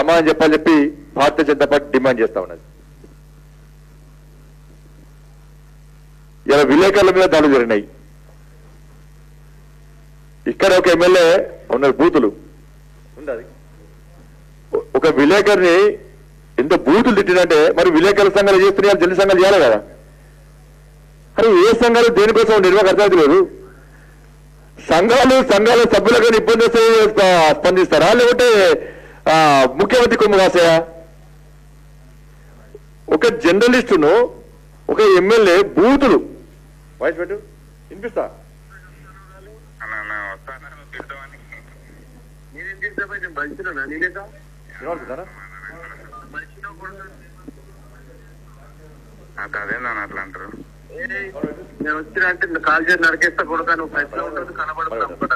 సమాధానం చెప్పాలని చెప్పి భారతీయ జనతా పార్టీ డిమాండ్ చేస్తా ఉన్నది ఇలా విలేకరుల మీద దాడులు జరిగినాయి ఇక్కడ ఒక ఎమ్మెల్యే ఉన్నారు బూతులు ఉండదు ఒక విలేకరిని ఎంత బూతులు తిట్టినంటే మరి విలేకరుల సంఘాలు చేస్తున్నాయి జల్లి సంఘాలు చేయాలి కదా అరే ఏ సంఘాలు దేనికోసం నిర్వాహక అర్థం లేదు సంఘాలు సంఘాల సభ్యులకు ఇబ్బంది వస్తే స్ప- స్పందిస్తారా లేకుంటే ఆ, ముఖ్యమంత్రి కొమ్ము కాసాయా ఒక జర్నలిస్టును ఒక ఎమ్మెల్యే బూతులు వాయిస్ పెట్టు వినిపిస్తా అన్న అన్న వస్తాను తిడతామని నేనేం తిడతా నేను మంచినా నేనేక వినపడుతుందారా? నాకు అదేందని అట్లా అంటారు నేను వచ్చిన అంటే కాల్ చేసి నరికేస్తా కొడుకా నువ్వు పైసలు ఉండదు కనబడదు ఒక్క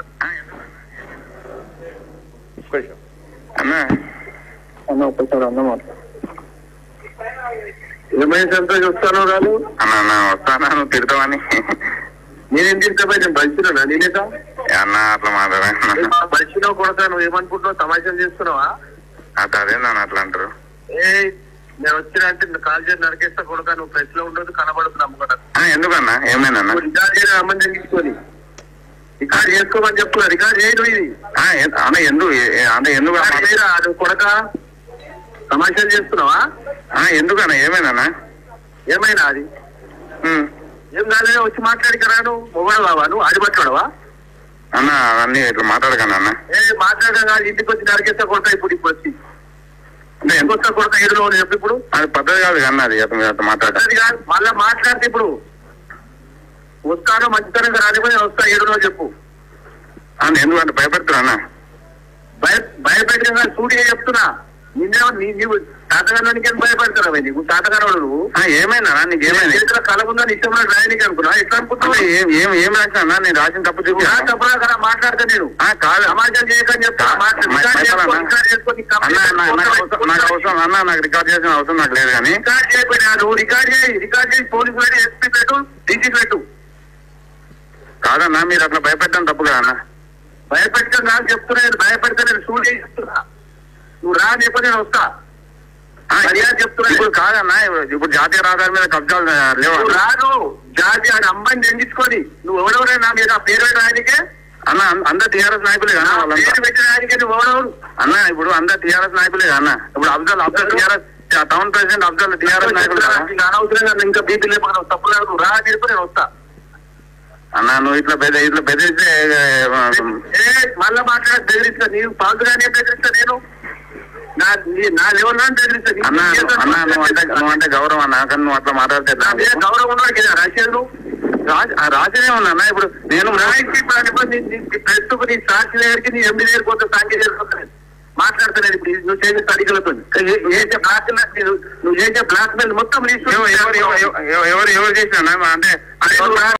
నిమిషం. అన్న అన్న ఒకసారి అన్న మాట ఏమైంది ఎంత చూస్తాను రాదు అన్న అన్న వస్తానా నువ్వు తిడతావని నేనేం తిడతా నేను మంచినా నేనేక అన్న అట్లా మాట్లాడా మంచిలో కొడతా నువ్వు ఏమనుకుంటున్నావు సమాచారం చేస్తున్నావా నాకు అదేందని అట్లా అంటారు ఏ నేను వచ్చిన అంటే కాల్ చేసి నరికేస్తా కొడుకా నువ్వు ప్రెస్ లో ఉండదు కనబడుతుంది అమ్ముకుంటా ఎందుకన్నా ఏమైందన్నా రికార్డ్ చేయడం అమ్మని తగ్గించుకొని రికార్డ్ చేసుకోమని చెప్తున్నా రికార్డ్ చేయడం ఇది అన్న ఎందుకు అంటే ఎందుకు నువ్వు కొడక సమాచారం చేస్తున్నావా ఎందుకన్నా ఏమైందన్నా ఏమైనా అది ఏం కాలేదు వచ్చి మాట్లాడికరా నువ్వు మొబైల్ బావా నువ్వు ఆడి మాట్లాడవా అన్న అవన్నీ ఇట్లా మాట్లాడకన్నా అన్న ఏ మాట్లాడడం కాదు ఇంటికి వచ్చి నరికేస్తా కొడతా ఇప్పుడు ఇప్పుడు వచ్చి అంటే ఎంత వస్తా కొడతా ఏడులో చెప్పి ఇప్పుడు అది పద్ధతి కాదు కన్నా అది అతను మాట్లాడదు కాదు మళ్ళా మాట్లాడితే ఇప్పుడు వస్తాను మంచితనంగా రానిపోయి వస్తా ఏడులో చెప్పు అని ఎందుకంటే భయపెడుతున్నా భయ భయపెట్టిన సూటిగా చెప్తున్నా నిన్నేమో నీ నీవు తాతగారానికి ఏం భయపెడతారా నీకు తాతగారాడు నువ్వు ఏమైనా నీకు ఏమైనా చేతిలో కళ ఉందా నీ ఇష్టం రాయనికి అనుకున్నా ఎట్లా అనుకుంటున్నా ఏం ఏం ఏం రాసినా నేను రాసిన తప్పు చూపి తప్పుడా కదా మాట్లాడతా నేను కాదు సమాజం చేయకని చెప్తా నాకు అవసరం అన్న నాకు రికార్డ్ చేసిన అవసరం నాకు లేదు కానీ రికార్డ్ చేయకపోయినా నువ్వు రికార్డ్ చేయి రికార్డ్ చేసి పోలీసు పెట్టి ఎస్పీ పెట్టు డీజీ పెట్టు కాదన్నా మీరు అట్లా భయపెట్టడం తప్పు కదా అన్న భయపెట్టడం కాదు చెప్తున్నా నేను భయపెడతా నేను షూట్ చేసి చెప్తున్నా నువ్వు రా చెప్పి నేను వస్తా మర్యాద చెప్తున్నా ఇప్పుడు కాదన్నా ఇప్పుడు- ఇప్పుడు జాతీయ రహదారి మీద కబ్జాలు లేవు రాదు జాతీయ అని అమ్మాయిని తెంగించుకొని నువ్వు ఎవడెవరే నా మీద పేరు రాయనికే అన్న అం- అందరు టీఆర్ఎస్ నాయకులే కదా పేరు పెట్టిన ఆయనకే నువ్వు ఎవడెవరు అన్న ఇప్పుడు అందరు టీఆర్ఎస్ నాయకులే కదా అన్న ఇప్పుడు అఫ్జల్ అఫ్జల్ టీఆర్ఎస్ టౌన్ ప్రెసిడెంట్ అఫ్జల్ టీఆర్ఎస్ నాయకులు కదా అనవసరంగా ఇంకా బీపీ లేకుండా తప్పులేదు నువ్వు రా చెప్పి నేను వస్తా అన్న నువ్వు ఇట్లా బెద ఇట్లా బెదిరిస్తే మళ్ళా మాట్లాడ బెదిరిస్తా నీవు పాల్గొనే బెదిరిస్తా నేను నా నీ- నా లెవెల్ లో బెదిరిస్తా అన్న అన్న నువ్వు అంటే నువ్వు అంటే గౌరవం అన్న కానీ నువ్వు అట్లా మాట్లాడితే గౌరవం ఉన్నాడు కదా రాసేది రాజనే ఉన్నా ఇప్పుడు నేను ప్రస్తుతం నీ సాక్షి దగ్గరికి నీ ఎండి దగ్గరికి పోతే సాక్షి దగ్గరికి మాట్లాడతాను ఇప్పుడు నువ్వు చేసే తడికలతో చేసే బ్లాక్ నువ్వు చేసే బ్లాక్ మెయిల్ మొత్తం ఎవరు ఎవరు ఎవరు చేసినా అంటే